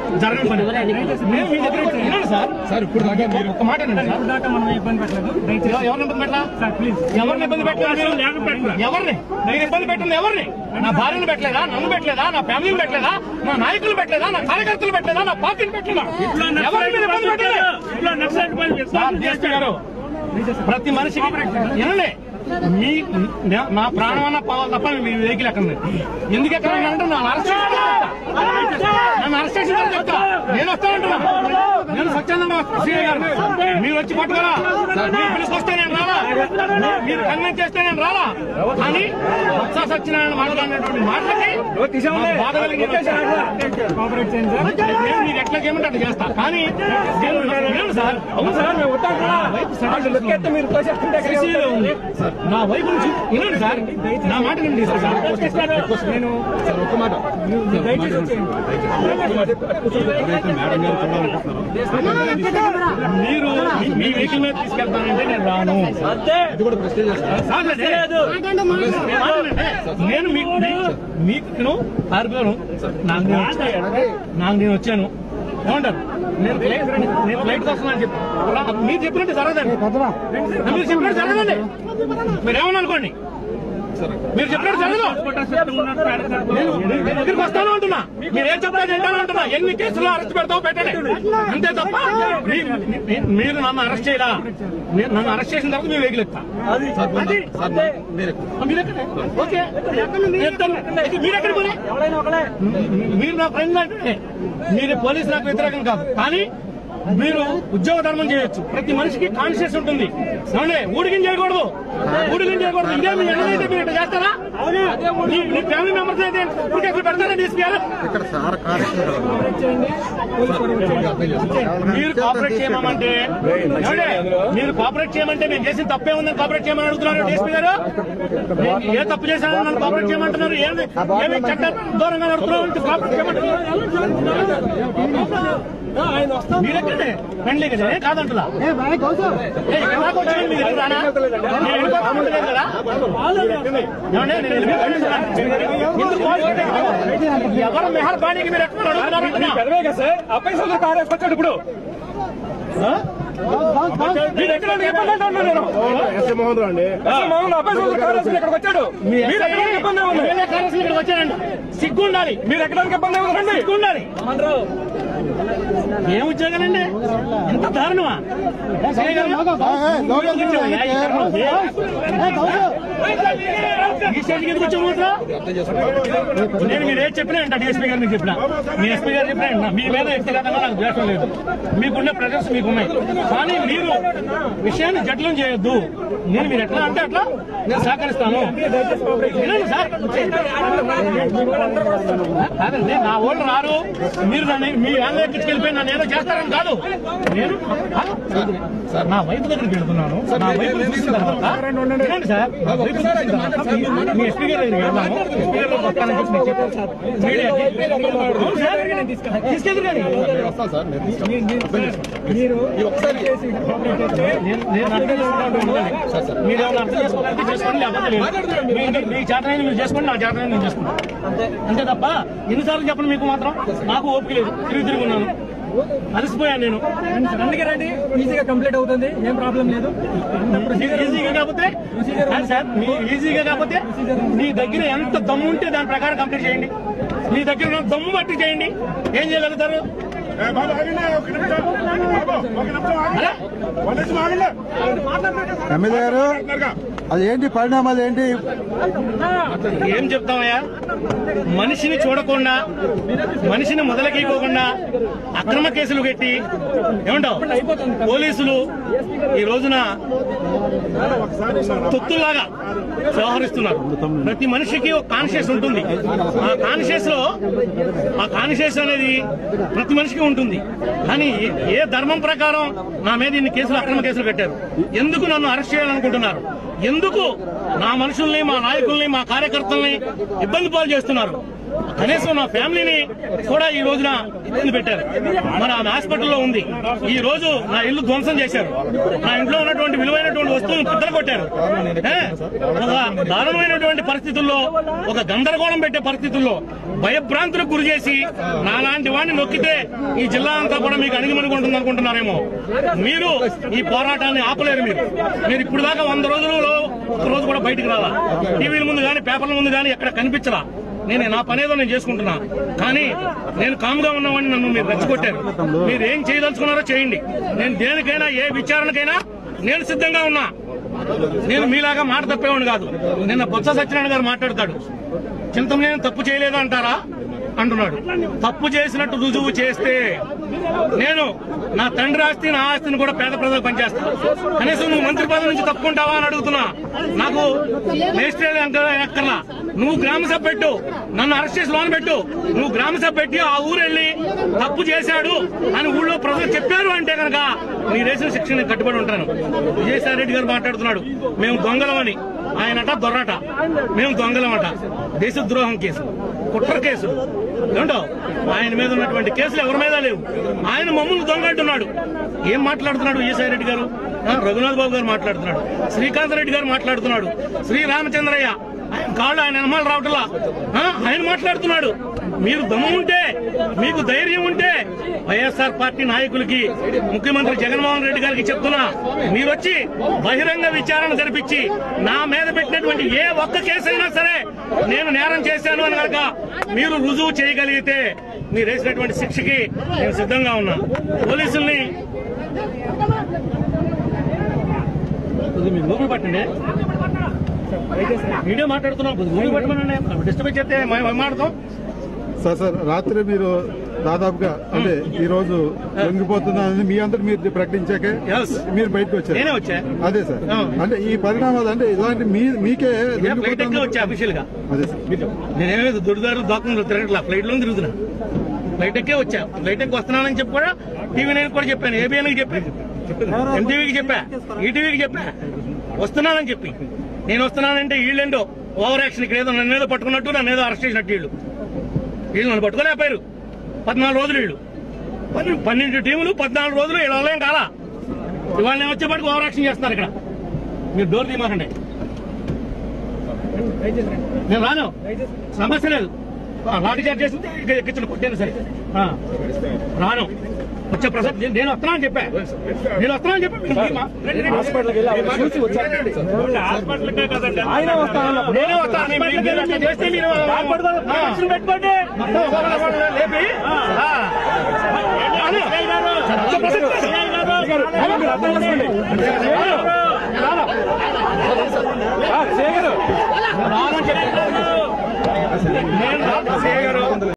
జరగని పని నేను మీ దగ్గర వచ్చి- వినండి సార్ సార్ ఇప్పుడు దాకా మీరు ఒక మాట వినండి సార్ దాకా మనం ఇబ్బంది పెట్టలేదు దయచేసి ఎవ- ఎవరిని ఇబ్బంది పెట్టలా సార్ ప్లీజ్ ఎవరిని ఇబ్బంది పెట్టలేదు ఎవరిని నేను ఇబ్బంది పెట్టింది ఎవరిని నా భార్యను పెట్టలేదా నన్ను పెట్టలేదా నా ఫ్యామిలీని పెట్టలేదా నా నాయకులు పెట్టలేదా నా కార్యకర్తలు పెట్టలేదా నా పార్టీని పెట్టలేదా ఎవరిని మీరు ఇబ్బంది పెట్టలేదు సార్, DSP గారు ప్రతి మనిషికి వినండి మీ నా- నా ప్రాణం అన్న పోవాలి తప్ప మీ వెహికల్ ఎక్కడ ఎందుకు ఎక్కడ అంటే నన్ను అరెస్ట్ చేసిన తర్వాత చెప్తా. నన్ను అరెస్ట్ చేసిన తర్వాత చెప్తా నేను వస్తానంటున్నా నేను సత్యానంద సిఐ గారు మీరు వచ్చి పట్టుకోరా మీరు పిలుచుకొస్తే నేను రాలా మీరు- మీరు కన్వెన్స్ చేస్తే నేను రాలా కానీ బొత్స సత్యనారాయణ మాట్లాడినటువంటి మాటలకి నాకు బాధ కలిగింది. కోఆపరేట్ చేయండి సార్ నేను మీరు ఎట్లా చేయమంటే అట్లా చేస్తా కానీ నేను వినండి సార్ అవును సార్ మేము వద్దాం కదా. సిసిలో ఉంది. నా వైపు నుంచి వినండి సార్ నా మాట వినండి సార్ నేను సార్ ఒక్క మాట దయచేసి వచ్చేయండి ఎవరైతే మేడం గారు చూడాలనుకుంటున్నారో మీరు మీ- మీ వెహికల్ మీద తీసుకెళ్తానంటే నేను రాను ఇది కూడా ప్రెస్టేజ్ చేస్తారు సార్, లేదు. నేను మీకు మీకు నేను పారిపోయాను నాకు నేను వచ్చాను నాకు నేను వచ్చాను ఏమంటారు నేను ఫ్లైట్ నేను ఫ్లైట్ వస్తున్నాను చెప్పి మీరు చెప్పినట్టు జరగదండి మీరు చెప్పినట్టు జరగదండి మీరు ఏమని అనుకోండి మీరు చెప్పినట్టు జరగదు నేను నేను దగ్గరికి వస్తాను అంటున్నా మీరు ఏం చెప్తారు వింటాను అంటున్నా ఎన్ని కేసులు అరెస్ట్ పెడతావు పెట్టండి అంతే తప్ప మీ- మీ- మీరు నన్ను అరెస్ట్ చేయరా నేను నన్ను అరెస్ట్ చేసిన తర్వాత మీరు వెహికల్ సార్ ముందు- సార్ ముందు మీరు మీరు ఎక్కడ ఓకే ఎత్తాను. అయితే మీరు ఎక్కడ పోనీ మీరు నా ఫ్రెండ్ అంటే మీరు పోలీసు నాకు వ్యతిరేకం కాదు కానీ మీరు ఉద్యోగ ధర్మం చేయొచ్చు ప్రతి మనిషికి కాన్షియస్ ఉంటుంది ఏమండి ఊడిగిం చేయకూడదు ఊడిగిం చేయకూడదు ఇదే మీ ఎన్నైతే మీరు ఇట్లా చేస్తారా మీ మీ ఫ్యామిలీ మెంబర్స్ అయితే ఇప్పుడు ఎక్కడ పెడతారా తీసుకెళ్ళారు ఇక్కడ సార్ కానిస్టేబుల్ అర్థం చేసుకోండి మీరు కోఆపరేట్ చేయమంటే ఏమండి? మీరు కోఆపరేట్ చేయమంటే నేను చేసిన తప్పే ఉందని కోఆపరేట్ చేయమని అడుగుతున్నారు డీఎస్పీ గారు నేను ఏ తప్పు చేశానని నన్ను కోఆపరేట్ చేయమంటున్నారు ఏమి ఏమి చట్ట దూరంగా నడుపుతున్నావు అంటే కోఆపరేట్ చేయమంటున్నారు మీరెక్కడే ఫ్రెండ్లీ కదా ఏ కాదంటున్నా ఏ, ఇక్కడ దాకా వచ్చాను, మీ దగ్గర రానా? నేను వెళ్ళిపోతాను కదా? ఏమండి? నేను వెళ్ళిపోతాను. ఎందుకు కోఆపరేట్ ఎవరు మెహర్ బాణీకి మీరు ఎక్కడ అడుగుతున్నారంటున్నా ఆ? మీరు ఎక్కడ ఇబ్బంది అంటున్నారు నేను మీ ఎస్ఐ ఎమ్మెల్యే కార్యదర్శి ఇక్కడికి వచ్చారండి సిగ్గు ఉండాలి మీరు ఎక్కడానికి ఇబ్బంది ఏముందండి సిగ్గు ఉండాలి ఏం ఉద్యోగాలండి ఎంత దారుణమా ఎస్ఐ గారు? ఎందుకు వచ్చావయ్యా ఈ కర్మ? ఈ స్టేజ్కి ఎందుకు వచ్చావు మాత్రం? నేను మీరు ఏం చెప్పినా అంట డిఎస్పీ గారు మీకు చెప్పిన మీ ఎస్పీ గారు చెప్పినా వింటున్నా. మీ మీద వ్యక్తిగతంగా నాకు ద్వేషం లేదు మీకున్న ప్రజెన్స్ మీకు ఉన్నాయి కానీ మీరు విషయాన్ని జట్లం చేయొద్దు నేను మీరు ఎట్లా అంటే అట్లా నేను సహకరిస్తాను వినండి సార్ కాదండి నా వాళ్ళు రారు మీరు నన్ను మీ వ్యాన్ ఎక్కించుకెళ్ళిపోయి నన్ను ఏదో చేస్తారని కాదు నేను ఆ? సార్ నా వైపు దగ్గరికి వెళ్తున్నాను నా వైపు చూసిన తర్వాత వినండి సార్ నా వైపు చూసిన తర్వాత మీ- మీ ఎస్పీ గారు దగ్గరికి వెళ్దాము ఎస్పీ గారు వస్తానని చెప్పి నేను చెప్పాను సార్ మీడియాకి. అవును సార్ తీసుకెళ్ళి కానీ వస్తాను సార్ నేను తీసుకెళ్తాను. మీరు ఈ ఒక్కసారి నేను నేను అర్థం చేసుకుంటూ ఉండాలి. మీరు ఏమైనా అర్థం చేసుకోవాలంటే చేసుకోండి లేకపోతే లేదు మీ- మీ చేతనైనా మీరు చేసుకోండి నా చేతనైనా నేను చేసుకుంటాను అంతే తప్ప ఎన్నిసార్లు చెప్పను మీకు మాత్రం నాకు ఓపిక లేదు తిరిగి తిరిగి ఉన్నాను అలసిపోయాను నేను అందుకే రండి ఈజీగా కంప్లీట్ అవుతుంది ఏం ప్రాబ్లం లేదు ఈ- ఈజీగా కాకపోతే కాదు సార్ మీ ఈజీగా కాకపోతే మీ దగ్గర ఎంత దమ్ము ఉంటే దాని ప్రకారం కంప్లీట్ చేయండి మీ దగ్గర ఉన్న దమ్ము బట్టి చేయండి ఏం చేయగలుగుతారు అరే? ఎమ్మెల్యే గారు అది ఏంటి పరిణామాలు ఏంటి ఏం చెప్తామయ్యా మనిషిని చూడకుండా మనిషిని మొదలకీయకోకుండా అక్రమ కేసులు పెట్టి ఏమంటావు పోలీసులు ఈ రోజున తొత్తుల్లాగా వ్యవహరిస్తున్నారు ప్రతి మనిషికి ఒక కాన్షియస్ ఉంటుంది ఆ కాన్షియస్ లో ఆ కాన్షియస్ అనేది ప్రతి మనిషికి ఉంటుంది కానీ ఏ- ఏ ధర్మం ప్రకారం నా మీద ఇన్ని కేసులు అక్రమ కేసులు పెట్టారు ఎందుకు నన్ను అరెస్ట్ చేయాలనుకుంటున్నారు ఎందుకు నా మనుషుల్ని మా నాయకుల్ని మా కార్యకర్తల్ని ఇబ్బంది పాలు చేస్తున్నారు కనీసం నా ఫ్యామిలీని కూడా ఈ రోజున ఇబ్బంది పెట్టారు మన ఆమె హాస్పిటల్లో ఉంది ఈ రోజు నా ఇల్లు ధ్వంసం చేశారు నా ఇంట్లో ఉన్నటువంటి విలువైనటువంటి వస్తువులను బద్దలు కొట్టారు ఏ? ఒక దారుణమైనటువంటి పరిస్థితుల్లో ఒక గందరగోళం పెట్టే పరిస్థితుల్లో భయభ్రాంతులకు గురి చేసి నాలాంటి వాడిని నొక్కితే ఈ జిల్లా అంతా కూడా మీకు అణిగిమణిగి ఉంటుంది అనుకుంటున్నారేమో మీరు ఈ పోరాటాన్ని ఆపలేరు మీరు మీరు ఇప్పుడు దాకా వంద రోజులలో ఒక రోజు కూడా బయటికి రాలా టీవీల ముందు కానీ పేపర్ల ముందు కానీ ఎక్కడ కనిపించరా నేను నా పనేదో నేను చేసుకుంటున్నా కానీ నేను కామ్గా ఉన్నవాడిని నన్ను మీరు రెచ్చగొట్టారు మీరు ఏం చేయదలుచుకున్నారో చేయండి నేను దేనికైనా ఏ విచారణకైనా నేను సిద్ధంగా ఉన్నా నేను మీలాగా మాట తప్పేవాడిని కాదు నిన్న బొత్స సత్యనారాయణ గారు మాట్లాడతాడు చింతమనేని తప్పు చేయలేదు అంటారా అంటున్నాడు తప్పు చేసినట్టు రుజువు చేస్తే నేను నా తండ్రి ఆస్తి నా ఆస్తిని కూడా పేద ప్రజలకు పనిచేస్తాను కనీసం నువ్వు మంత్రి పదవి నుంచి తప్పుకుంటావా అని అడుగుతున్నా నాకు మేజిస్ట్రేట్ ఎక్కర్లా నువ్వు గ్రామ సభ పెట్టు నన్ను అరెస్ట్ చేసి లోన్ పెట్టు నువ్వు గ్రామ సభ పెట్టి ఆ ఊరు వెళ్ళి తప్పు చేశాడు అని ఊళ్ళో ప్రజలు చెప్పారు అంటే కనుక నీ రేసిన శిక్షణ కట్టుబడి ఉంటాను విజయసాయి రెడ్డి గారు మాట్లాడుతున్నాడు మేము దొంగలమని ఆయనట దొరట మేము దొంగలమట దేశద్రోహం కేసు కుట్ర కేసు ఏమంటావు ఆయన మీద ఉన్నటువంటి కేసులు ఎవరి మీద లేవు ఆయన మమ్మల్ని దొంగ అంటున్నాడు ఏం మాట్లాడుతున్నాడు విజయసాయి రెడ్డి గారు ఆ, రఘునాథ్ బాబు గారు మాట్లాడుతున్నాడు శ్రీకాంత్ రెడ్డి గారు మాట్లాడుతున్నాడు శ్రీ రామచంద్రయ్య ఆయన కాళ్ళు ఆయన వెనమాల రావట్లా ఆ, ఆయన మాట్లాడుతున్నాడు మీరు దమ్ము ఉంటే మీకు ధైర్యం ఉంటే వైఎస్ఆర్ పార్టీ నాయకులకి ముఖ్యమంత్రి జగన్మోహన్ రెడ్డి గారికి చెప్తున్నా మీరు వచ్చి బహిరంగ విచారణ జరిపించి నా మీద పెట్టినటువంటి ఏ ఒక్క కేసు అయినా సరే నేను నేరం చేశాను అని కనుక మీరు రుజువు చేయగలిగితే మీరు వేసినటువంటి శిక్షకి నేను సిద్ధంగా ఉన్నా పోలీసుల్ని కొద్దిగా మీరు ఊపిరి పట్టండి వీడియో మాట్లాడుతున్నాం కొద్దిగా ఊపిరి పట్టమనండి డిస్టర్బ్ చేస్తే మేము మాట్లాడతాం సార్ సార్ రాత్రి మీరు దాదాపుగా అంటే ఈ రోజు లొంగిపోతున్నారని మీ అంతటి మీరు ప్రకటించాకే Yes. మీరు బయటకు వచ్చారు నేనే వచ్చా అదే సార్ ఆ. అంటే ఈ పరిణామాలు అంటే ఇలాంటి మీ మీకే ఫ్లైట్ ఎక్కి లొంగిపోతున్న- వచ్చా అఫీషియల్ గా అదే సార్ నేనేమో దొడ్డుదారు దాకుండా తిరగట్లా ఫ్లైట్ లో తిరుగుతున్నా ఫ్లైట్ ఎక్కే వచ్చా ఫ్లైట్ ఎక్కి వస్తున్నానని చెప్పి కూడా టీవీ నేను కూడా చెప్పాను ఏబిఎన్ కి చెప్పాను ఎన్టీవీకి చెప్పా ఈటీవీకి చెప్పా వస్తున్నానని చెప్పి నేను వస్తున్నానంటే వీళ్ళేంటో ఓవర్ యాక్షన్ ఇక్కడ ఏదో నన్ను ఏదో పట్టుకున్నట్టు నన్ను ఏదో అరెస్ట్ చేసినట్టు వీళ్ళు వీళ్ళు నన్ను పట్టుకోలేకపోయారు పద్నాలుగు రోజులు వీళ్ళు పన్నె- పన్నెండు టీములు పద్నాలుగు రోజులు వీళ్ళ వల్ల ఏం కాలా ఇవాళ నేను వచ్చేప్పటికి ఓవర్ యాక్షన్ చేస్తున్నారు ఇక్కడ మీరు డోర్ తీయమాకండి నేను రాను సమస్య లేదు ఆ, లాఠీ చార్జ్ చేసి ఇక ఎక్కించండి కొట్టాను సరే ఆ, రాను వచ్చే ప్రసాద్ నేను- నేను వస్తున్నానని చెప్పా నేను వస్తున్నానని చెప్పా మీరు తీయమా? హాస్పిటల్కే కదండి. నేనే వస్తాను మీరు- మీరు అట్లా చేస్తే మీరు ఆ, పెట్టుకోండి మొత్తం ఒకళ్ళ ఒకళ్ళ లేపి ఆ. రాను. వచ్చే ప్రసాద్ రాను. రాను. రాను అని చెప్పా. నేను రాను.